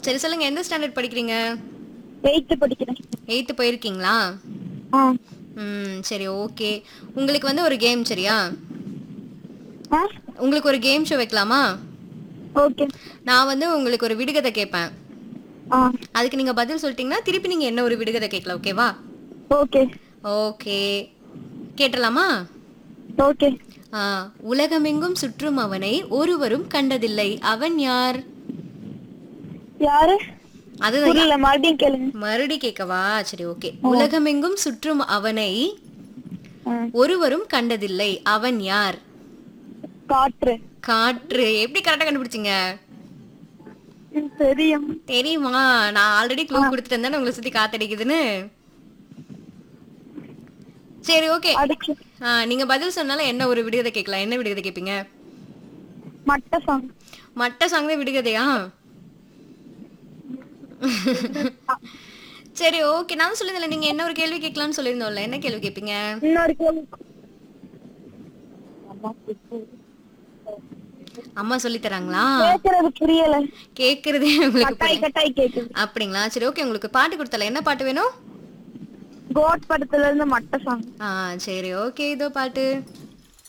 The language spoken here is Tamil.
சரி சொல்லுங்க எந்த ஸ்டாண்டர்ட் படிக்கிறீங்க எயித்து படிக்கிறேன் எயித்து போயிருக்கீங்களா ஆ ம் சரி ஓகே உங்களுக்கு வந்து ஒரு கேம் சரியா ஆ உங்களுக்கு ஒரு கேம் ஷோ வைக்கலாமா ஓகே நான் வந்து உங்களுக்கு ஒரு விடுகதை கேட்பேன் ஆ அதுக்கு நீங்க பதில் சொல்லிட்டீங்கன்னா திருப்பி நீங்க என்ன ஒரு விடுகதை கேட்கலாம் ஓகேவா ஓகே ஓகே கேட்டலாமா ஓகே ஆ, உலகமெங்கும் சுற்றும் அவனை ஒருவரும் கண்டதில்லை அவன் யார் யாரு அதுதான் புரியல மறுபடியும் கேளுங்க மறுபடி கேட்கவா சரி ஓகே உலகமெங்கும் சுற்றும் அவனை ஆ, ஒருவரும் கண்டதில்லை அவன் யார் காற்று காற்று எப்படி கரெக்டா கண்டுபிடிச்சீங்க ம், தெரியும் தெரியுமா நான் ஆல்ரெடி க்ளூ கொடுத்துட்டு இருந்தேன் உங்களை சுத்தி காத்தடிக்குதுன்னு சரி ஓகே அடிச்சு நீங்க பதில் சொன்னாலும் என்ன ஒரு விடுகதை கேட்கலாம் என்ன விடுகதை கேட்பீங்க மட்ட சாங் மட்ட சாங் தான் விடுகதையா சரி ஓகே நான் சொல்லுதில்ல நீங்க என்ன ஒரு கேள்வி கேட்கலாம்னு சொல்லியிருந்தோம்ல என்ன கேள்வி கேட்பீங்க இன்னொரு கேள்வி அம்மா சொல்லி தராங்களா கேக்குறது புரியல கேக்குறதே உங்களுக்கு கட்டாய் புரியல. கட்டாய் கேக்குது அப்படிங்களா சரி ஓகே உங்களுக்கு பாட்டு கொடுத்தல என்ன பாட்டு வேணும் கோட் படத்துல இருந்து மட்ட சாங் ஆ சரி ஓகே இதோ பாட்டு